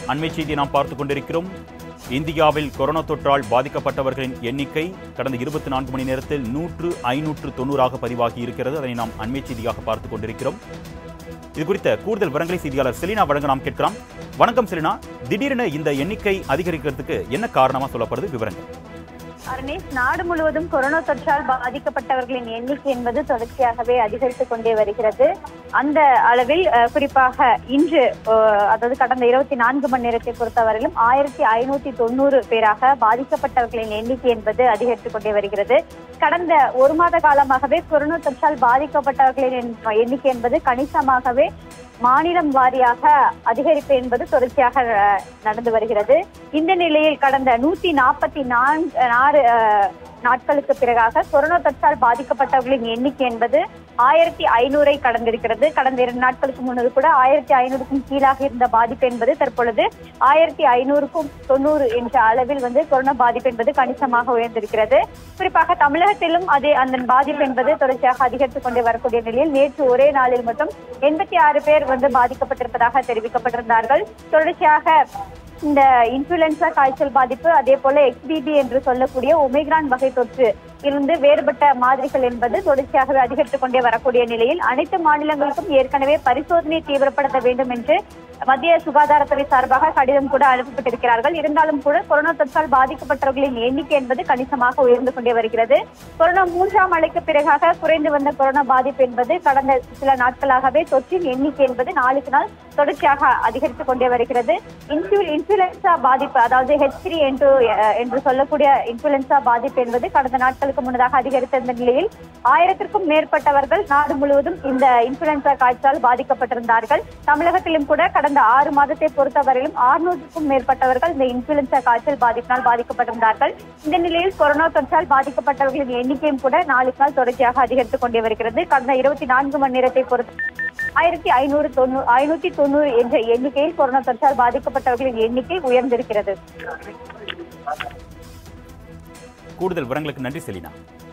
அண்மை செய்தியை நாம் பார்த்துக் கொண்டிருக்கிறோம் இந்தியாவில் கொரோனா தொற்றால் பாதிக்கப்பட்டவர்களின் எண்ணிக்கை கடந்த இருபத்தி நான்கு மணி நேரத்தில் நூற்று ஐநூற்று தொண்ணூறாக பதிவாகி இருக்கிறது அதனை நாம் அண்மை செய்தியாக பார்த்துக் கொண்டிருக்கிறோம் இது குறித்த கூடுதல் விவரங்களை செய்தியாளர் செலினா வழங்க நாம் கேட்கலாம் வணக்கம் செலினா திடீரென இந்த எண்ணிக்கை அதிகரிக்கிறதுக்கு என்ன காரணமா சொல்லப்படுது விவரங்கள் அருணேஷ் நாடு முழுவதும் கொரோனா தொற்றால் பாதிக்கப்பட்டவர்களின் எண்ணிக்கை என்பது தொடர்ச்சியாகவே அதிகரித்துக் கொண்டே வருகிறது அந்த அளவில் அஹ், குறிப்பாக இன்று அஹ், அதாவது கடந்த இருபத்தி நான்கு மணி நேரத்தை பொறுத்தவரையிலும் ஆயிரத்தி ஐநூத்தி தொண்ணூறு பேராக பாதிக்கப்பட்டவர்களின் எண்ணிக்கை என்பது அதிகரித்துக் கொண்டே வருகிறது கடந்த ஒரு மாத காலமாகவே கொரோனா தொற்றால் பாதிக்கப்பட்டவர்களின் எண்- எண்ணிக்கை என்பது கணிசமாகவே மாநிலம் வாரியாக அதிகரிப்பு என்பது தொடர்ச்சியாக அஹ், நடந்து வருகிறது இந்த நிலையில் கடந்த நூத்தி நாற்பத்தி நான்கு ஆறு அஹ், நாட்களுக்கு பிறகாக கொரோனா தொற்றால் பாதிக்கப்பட்டவர்களின் எண்ணிக்கை என்பது ஆயிரத்தி ஐநூறை கடந்திருக்கிறது கடந்த இரண்டு நாட்களுக்கு முன்னது கூட ஆயிரத்தி ஐநூறுக்கும் கீழாக இருந்த பாதிப்பு என்பது தற்பொழுது ஆயிரத்தி ஐநூறுக்கும் தொண்ணூறு என்ற அளவில் வந்து கொரோனா பாதிப்பு என்பது கணிசமாக உயர்ந்திருக்கிறது குறிப்பாக தமிழகத்திலும் அதே அந்த பாதிப்பு என்பது தொடர்ச்சியாக அதிகரித்துக் கொண்டே வரக்கூடிய நிலையில் நேற்று ஒரே நாளில் மட்டும் எண்பத்தி ஆறு பேர் வந்து பாதிக்கப்பட்டிருப்பதாக தெரிவிக்கப்பட்டிருந்தார்கள் தொடர்ச்சியாக இந்த இன்ஃபுளுன்சா காய்ச்சல் பாதிப்பு அதே போல எக்ஸ்பிபி என்று சொல்லக்கூடிய ஒமிக்ரான் வகை தொற்று இருந்து வேறுபட்ட மாதிரிகள் என்பது தொடர்ச்சியாகவே அதிகரித்துக் கொண்டே வரக்கூடிய நிலையில் அனைத்து மாநிலங்களுக்கும் ஏற்கனவே பரிசோதனை தீவிரப்படுத்த வேண்டும் என்று மத்திய சுகாதாரத்துறை சார்பாக கடிதம் கூட அனுப்பப்பட்டிருக்கிறார்கள் இருந்தாலும் கூட கொரோனா தொற்றால் பாதிக்கப்பட்டவர்களின் எண்ணிக்கை என்பது கணிசமாக உயர்ந்து கொண்டே வருகிறது கொரோனா மூன்றாம் அலைக்கு பிறகாக குறைந்து வந்த கொரோனா பாதிப்பு என்பது கடந்த சில நாட்களாகவே தொற்றின் எண்ணிக்கை என்பது நாளுக்கு நாள் தொடர்ச்சியாக அதிகரித்துக் கொண்டே வருகிறது இன்ஃபு- இன்ஃபுளுன்சா பாதிப்பு அதாவது ஹெச் த்ரீ என்று என்று சொல்லக்கூடிய இன்ஃபுளுன்சா பாதிப்பு என்பது கடந்த நாட்களுக்கு முன்னதாக அதிகரித்திருந்த நிலையில் ஆயிரத்திற்கும் மேற்பட்டவர்கள் நாடு முழுவதும் இந்த இன்ஃபுளுன்சா காய்ச்சலால் பாதிக்கப்பட்டிருந்தார்கள் தமிழகத்திலும் கூட கடந்த ஆறு மாதத்தை பொறுத்தவரையிலும் ஆறுநூற்றுக்கும் மேற்பட்டவர்கள் இந்த இன்ஃபுளுன்சா காய்ச்சல் பாதிப்பினால் பாதிக்கப்பட்டிருந்தார்கள் இந்த நிலையில் கொரோனா தொற்றால் பாதிக்கப்பட்டவர்களின் எண்ணிக்கையும் கூட நாளுக்கு நாள் தொடர்ச்சியாக அதிகரித்துக் கொண்டே வருகிறது கடந்த இருபத்தி நான்கு மணி நேரத்தை பொறுத்த ஆயிரத்தி ஐநூறு தொண்ணூறு ஐநூத்தி தொண்ணூறு என்ற எண்ணிக்கையில் கொரோனா தொற்றால் பாதிக்கப்பட்டவர்களின் எண்ணிக்கை உயர்ந்திருக்கிறது கூடுதல் விவரங்களுக்கு நன்றி செலினா